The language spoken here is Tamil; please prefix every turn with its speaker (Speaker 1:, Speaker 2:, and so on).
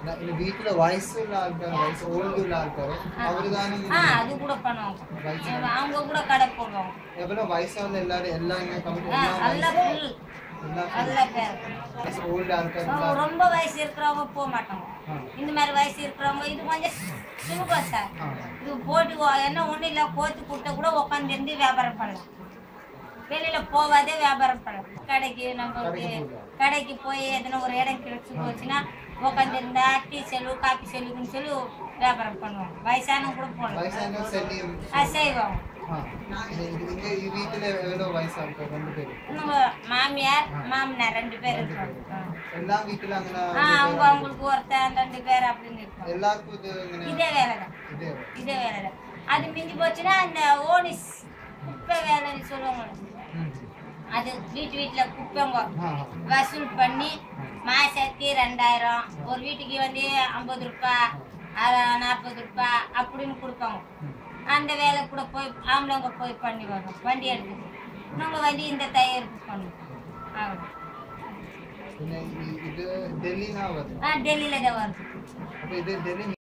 Speaker 1: நான் இந்த வீட்டுல வயசு உள்ள ஆൾக்காரு வயசு ஓல்டு உள்ள ஆൾக்காரு அவரு தானே
Speaker 2: ஆ அது கூட பண்ணுவாங்க
Speaker 1: வயசு
Speaker 2: அவங்க கூட கடை போடுவாங்க
Speaker 1: எவ்வளவு வயசான எல்லாரும் எல்லாம் இங்க கம்பெனி
Speaker 2: ஆ,
Speaker 1: எல்லாம்
Speaker 2: எல்லாம்
Speaker 1: வயசு
Speaker 2: full.
Speaker 1: எல்லாம்
Speaker 2: எல்லாம் பேர்
Speaker 1: வயசு ஓல்டு ஆൾக்காரு
Speaker 2: அவங்க ரொம்ப வயசு இருக்கிறவங்க போக மாட்டாங்க
Speaker 1: ஆ.
Speaker 2: இந்த மாதிரி வயசு இருக்கிறவங்க இது கொஞ்சம் சுலபம் சார்
Speaker 1: ஆ.
Speaker 2: இது போட்டு வா- என்ன ஒன்றும் இல்லை கோத்து கொடுத்த கூட உட்காந்து இருந்து வியாபாரம் பண்ணலாம் வெளியில போவாதே வியாபாரம் பண்ணலாம் கடைக்கு நம்ம
Speaker 1: கடைக்கு போகலாம்.
Speaker 2: கடைக்கு போய் எதனா ஒரு இடம் கிடைச்சி போச்சுன்னா உட்காந்து இருந்தா டீ செலவு காப்பி செலவுன்னு சொல்லி வியாபாரம் பண்ணுவாங்க வயசானவங்க கூட போகலாம்
Speaker 1: வயசான செல்லி
Speaker 2: அது செய்வாங்க
Speaker 1: ஆ. இது- இது- இங்க இ- வீட்டுல எவ்வளவு வயசா இருக்காரு ரெண்டு பேரும்
Speaker 2: நம்ம மாமியார் மாமனார் ரெண்டு பேர் இருப்பாங்க ஆ.
Speaker 1: எல்லா வீட்டுல அங்கே
Speaker 2: ஆ, அவங்க அவங்களுக்கு ஒருத்தன் ரெண்டு பேர் அப்படின்னு இருப்பாங்க
Speaker 1: எல்லாருக்கும் இது இങ്ങനെ
Speaker 2: இதே வேலை தான்
Speaker 1: இதே
Speaker 2: இதே வேலை தான் அது மிஞ்சி போச்சுன்னா அந்த ஓனிஸ் குப்பை வேலைன்னு சொல்லுவாங்க
Speaker 1: ம்.
Speaker 2: அது வீட்டு வீட்டில் குப்பைங்க
Speaker 1: ஆ ஆ.
Speaker 2: வசூல் பண்ணி மாசத்துக்கு ரெண்டாயிரம் ஒரு வீட்டுக்கு வந்து ஐம்பது ரூபாய் அஹ் நாற்பது ரூபாய் அப்படின்னு கொடுப்பாங்க அந்த வேலை கூட போய் ஆம்பளைங்க போய் பண்ணி வரோம் வண்டி எடுத்துட்டு நாங்கள் வண்டி இந்த தயாரிப்பு பண்ணுவோம் அவ்வளோ
Speaker 1: പിന്നെ ഈ- ഇത് ഡൽഹിന്നാ വരുന്നത്
Speaker 2: ஆ டெல்லியில் தான் வருது
Speaker 1: അപ്പൊ ഇത് ഡൽഹി